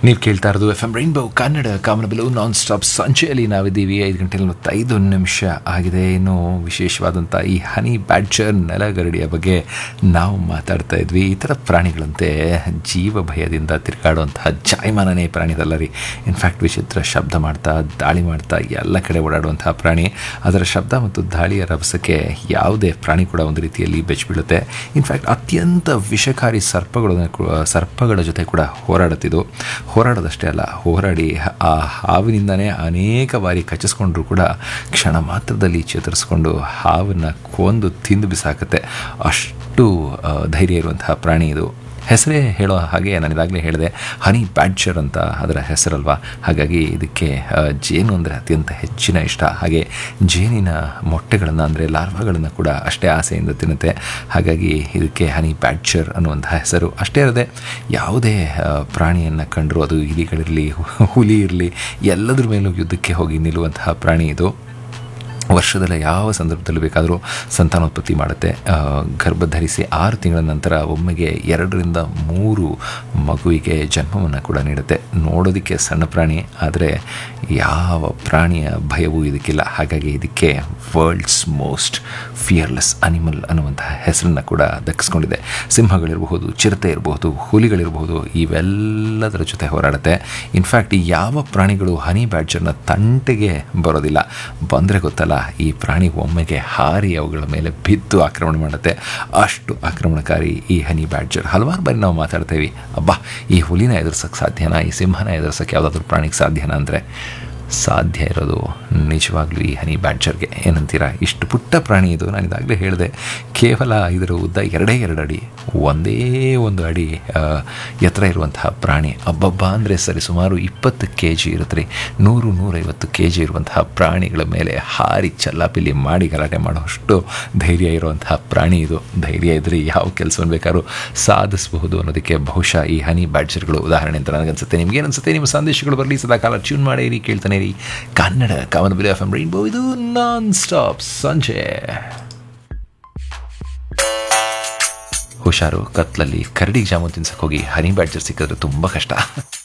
ನೀವು ಕೇಳ್ತಾ ಇರೋದು ಎಫ್ ಎಂ ರೈನ್ಬೋ ಕನ್ನಡ ಕಾಮನಬಿಲು ನಾನ್ ಸ್ಟಾಪ್ ಸಂಚೆಯಲ್ಲಿ ನಾವಿದ್ದೀವಿ ಐದು ಗಂಟೆ ನಲವತ್ತೈದು ನಿಮಿಷ ಆಗಿದೆ ಇನ್ನು ವಿಶೇಷವಾದಂಥ ಈ ಹನಿ ಬ್ಯಾಡ್ಜರ್ ನೆಲಗರಡಿಯ ಬಗ್ಗೆ ನಾವು ಮಾತಾಡ್ತಾ ಇದ್ವಿ ಈ ಥರ ಪ್ರಾಣಿಗಳಂತೆ ಜೀವ ಭಯದಿಂದ ತಿರುಗಾಡುವಂತಹ ಜಾಯಮಾನನೇ ಪ್ರಾಣಿದಲ್ಲ ರೀ ಇನ್ಫ್ಯಾಕ್ಟ್ ವಿಚಿತ್ರ ಶಬ್ದ ಮಾಡ್ತಾ ದಾಳಿ ಮಾಡ್ತಾ ಎಲ್ಲ ಕಡೆ ಓಡಾಡುವಂತಹ ಪ್ರಾಣಿ ಅದರ ಶಬ್ದ ಮತ್ತು ದಾಳಿಯ ರಭಸಕ್ಕೆ ಯಾವುದೇ ಪ್ರಾಣಿ ಕೂಡ ಒಂದು ರೀತಿಯಲ್ಲಿ ಬೆಚ್ಚಿಬೀಳುತ್ತೆ ಇನ್ಫ್ಯಾಕ್ಟ್ ಅತ್ಯಂತ ವಿಷಕಾರಿ ಸರ್ಪಗಳ ಸರ್ಪಗಳ ಜೊತೆ ಕೂಡ ಹೋರಾಡುತ್ತಿದ್ದು ಹೋರಾಡೋದಷ್ಟೇ ಅಲ್ಲ ಹೋರಾಡಿ ಆ ಹಾವಿನಿಂದನೇ ಅನೇಕ ಬಾರಿ ಕಚ್ಚಿಸ್ಕೊಂಡ್ರು ಕೂಡ ಕ್ಷಣ ಮಾತ್ರದಲ್ಲಿ ಚೇತರಿಸ್ಕೊಂಡು ಹಾವನ್ನು ಕೊಂದು ತಿಂದು ಬಿಸಾಕತ್ತೆ ಅಷ್ಟು ಆ, ಧೈರ್ಯ ಇರುವಂತಹ ಪ್ರಾಣಿ ಇದು ಹೆಸರೇ ಹೇಳೋ ಹಾಗೆ ನಾನು ಇದಾಗಲೇ ಹೇಳಿದೆ ಹನಿ ಬ್ಯಾಡ್ಜರ್ ಅಂತ ಅದರ ಹೆಸರಲ್ವಾ ಹಾಗಾಗಿ ಇದಕ್ಕೆ ಆ, ಜೇನು ಅಂದರೆ ಅತ್ಯಂತ ಹೆಚ್ಚಿನ ಇಷ್ಟ ಹಾಗೆ ಜೇನಿನ ಮೊಟ್ಟೆಗಳನ್ನು ಅಂದರೆ ಲಾರ್ವಾಗಳನ್ನು ಕೂಡ ಅಷ್ಟೇ ಆಸೆಯಿಂದ ತಿನ್ನುತ್ತೆ ಹಾಗಾಗಿ ಇದಕ್ಕೆ ಹನಿ ಬ್ಯಾಡ್ಜರ್ ಅನ್ನುವಂತಹ ಹೆಸರು ಅಷ್ಟೇ ಅಲ್ಲದೆ ಯಾವುದೇ ಆ, ಪ್ರಾಣಿಯನ್ನು ಕಂಡರೂ ಅದು ಇಲಿಗಳಿರಲಿ ಹುಲಿ ಇರಲಿ ಎಲ್ಲದ್ರ ಮೇಲೂ ಯುದ್ಧಕ್ಕೆ ಹೋಗಿ ನಿಲ್ಲುವಂತಹ ಪ್ರಾಣಿ ಇದು ವರ್ಷದಲ್ಲಿ ಯಾವ ಸಂದರ್ಭದಲ್ಲಿ ಬೇಕಾದರೂ ಸಂತಾನೋತ್ಪತ್ತಿ ಮಾಡುತ್ತೆ ಆ, ಗರ್ಭ ಧರಿಸಿ ಆರು ತಿಂಗಳ ನಂತರ ಒಮ್ಮೆಗೆ ಎರಡರಿಂದ ಮೂರು ಮಗುವಿಗೆ ಜನ್ಮವನ್ನು ಕೂಡ ನೀಡುತ್ತೆ ನೋಡೋದಕ್ಕೆ ಸಣ್ಣ ಪ್ರಾಣಿ ಆದರೆ ಯಾವ ಪ್ರಾಣಿಯ ಭಯವೂ ಇದಕ್ಕಿಲ್ಲ ಹಾಗಾಗಿ ಇದಕ್ಕೆ ವರ್ಲ್ಡ್ಸ್ ಮೋಸ್ಟ್ ಫಿಯರ್ಲೆಸ್ ಅನಿಮಲ್ ಅನ್ನುವಂತಹ ಹೆಸರನ್ನು ಕೂಡ ದಕ್ಕಿಸ್ಕೊಂಡಿದೆ ಸಿಂಹಗಳಿರಬಹುದು ಚಿರತೆ ಇರಬಹುದು ಹುಲಿಗಳಿರಬಹುದು ಇವೆಲ್ಲದರ ಜೊತೆ ಹೋರಾಡುತ್ತೆ ಇನ್ಫ್ಯಾಕ್ಟ್ ಯಾವ ಪ್ರಾಣಿಗಳು ಹನಿ ಬ್ಯಾಡ್ಜರ್ನ ತಂಟೆಗೆ ಬರೋದಿಲ್ಲ ಬಂದರೆ ಗೊತ್ತಲ್ಲ ಈ ಪ್ರಾಣಿ ಒಮ್ಮೆಗೆ ಹಾರಿ ಅವುಗಳ ಮೇಲೆ ಬಿದ್ದು ಆಕ್ರಮಣ ಮಾಡುತ್ತೆ ಅಷ್ಟು ಆಕ್ರಮಣಕಾರಿ ಈ ಹನಿ ಬ್ಯಾಡ್ಜರ್ ಹಲವಾರು ಬಾರಿ ನಾವು ಮಾತಾಡ್ತೇವೆ ಅಬ್ಬಾ ಈ ಹುಲಿನ ಎದುರಿಸೋಕ್ಕೆ ಸಾಧ್ಯನಾ ಈ ಸಿಂಹನ ಎದುರಿಸೋಕ್ಕೆ ಯಾವುದಾದ್ರೂ ಪ್ರಾಣಿಗೆ ಸಾಧ್ಯನಾ ಅಂದರೆ ಸಾಧ್ಯ ಇರೋದು ನಿಜವಾಗ್ಲೂ ಈ ಹನಿ ಬ್ಯಾಡ್ಜರ್ಗೆ ಏನಂತೀರಾ ಇಷ್ಟು ಪುಟ್ಟ ಪ್ರಾಣಿ ಇದು ನಾನು ಇದಾಗಲೇ ಹೇಳಿದೆ ಕೇವಲ ಇದರ ಉದ್ದ ಎರಡೇ ಎರಡು ಅಡಿ ಒಂದೇ ಒಂದು ಅಡಿ ಆ, ಎತ್ತರ ಇರುವಂತಹ ಪ್ರಾಣಿ ಅಬ್ಬಬ್ಬ ಅಂದರೆ ಸರಿ ಸುಮಾರು ಇಪ್ಪತ್ತು ಕೆ ಜಿ ಇರುತ್ತೆ ರೀ ನೂರು ನೂರೈವತ್ತು ಕೆ ಜಿ ಇರುವಂತಹ ಪ್ರಾಣಿಗಳ ಮೇಲೆ ಹಾರಿ ಚಲ್ಲಾಪಿಲ್ಲಿ ಮಾಡಿ ಗಲಾಟೆ ಮಾಡೋಷ್ಟು ಧೈರ್ಯ ಇರುವಂತಹ ಪ್ರಾಣಿ ಇದು ಧೈರ್ಯ ಇದ್ದರೆ ಯಾವ ಕೆಲಸವನ್ನು ಬೇಕಾದ್ರೂ ಸಾಧಿಸಬಹುದು ಅನ್ನೋದಕ್ಕೆ ಬಹುಶಃ ಈ ಹನಿ ಬ್ಯಾಡ್ಜರ್ಗಳು ಉದಾಹರಣೆ ಅಂತ ನನಗನ್ಸುತ್ತೆ ನಿಮ್ಗೆ ಏನನ್ಸುತ್ತೆ ನಿಮ್ಮ ಸಂದೇಶಗಳು ಬರಲಿ ಸದಾ ಕಾಲ ಟ್ಯೂನ್ ಮಾಡಿರಿ ಕೇಳ್ತಾನೆ ರೀ ಕನ್ನಡ ಕಾಮನ್ ಬಿಲ್ ಎಫ್ ಎಂ ರೈನ್ಬೋ ಇದು ನಾನ್ ಸ್ಟಾಪ್ ಸಂಜೆ ಹುಷಾರು ಕತ್ಲಲ್ಲಿ ಕರಡಿಗೆ ಜಾಮೂನ್ ತಿನ್ಸಕ್ಕೆ ಹೋಗಿ ಹನಿ ಬ್ಯಾಡ್ಜರ್ ಸಿಕ್ಕಿದ್ರೆ ತುಂಬ ಕಷ್ಟ